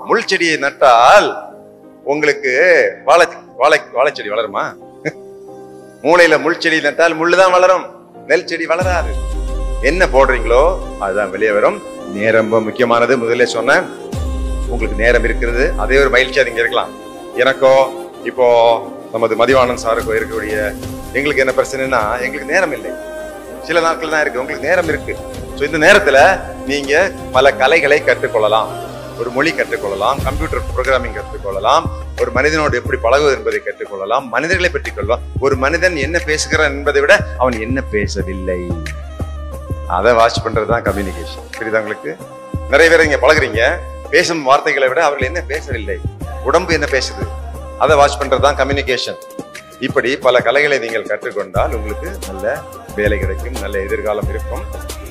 முள் செடியை நட்டால் உங்களுக்கு வாழை வாழை வாழைச்செடி வளருமா மூளையில முள் செடி நட்டால் முள்ளு தான் வளரும் நெல் செடி வளராது என்ன போடுறீங்களோ அதுதான் வெளியே வரும் நேரம் ரொம்ப முக்கியமானது முதல்ல சொன்னேன் உங்களுக்கு நேரம் இருக்கிறது அதே ஒரு மகிழ்ச்சியா நீங்க இருக்கலாம் எனக்கோ இப்போ நமது மதிவாணன் சாருக்கோ இருக்கக்கூடிய எங்களுக்கு என்ன பிரச்சனைனா எங்களுக்கு நேரம் இல்லை சில நாட்கள் தான் இருக்கு உங்களுக்கு நேரம் இருக்கு ஸோ இந்த நேரத்துல நீங்க பல கலைகளை கற்றுக்கொள்ளலாம் ஒரு மொழி கற்றுக்கொள்ளலாம் கம்ப்யூட்டர் ப்ரோக்ராமிங் கற்றுக்கொள்ளலாம் ஒரு மனிதனோடு எப்படி பழகுவது என்பதை கற்றுக்கொள்ளலாம் மனிதர்களை பற்றி கொள்ளலாம் ஒரு மனிதன் என்ன பேசுகிறான் என்பதை விட அவன் என்ன பேசவில்லை அதை வாட்ச் பண்றதுதான் கம்யூனிகேஷன் புரியுதா உங்களுக்கு நிறைய பேர் இங்க பழகுறீங்க பேசும் வார்த்தைகளை விட அவர்கள் என்ன பேசவில்லை உடம்பு என்ன பேசுது அதை வாட்ச் பண்றதுதான் கம்யூனிகேஷன் இப்படி பல கலைகளை நீங்கள் கற்றுக்கொண்டால் உங்களுக்கு நல்ல வேலை கிடைக்கும் நல்ல எதிர்காலம் இருக்கும்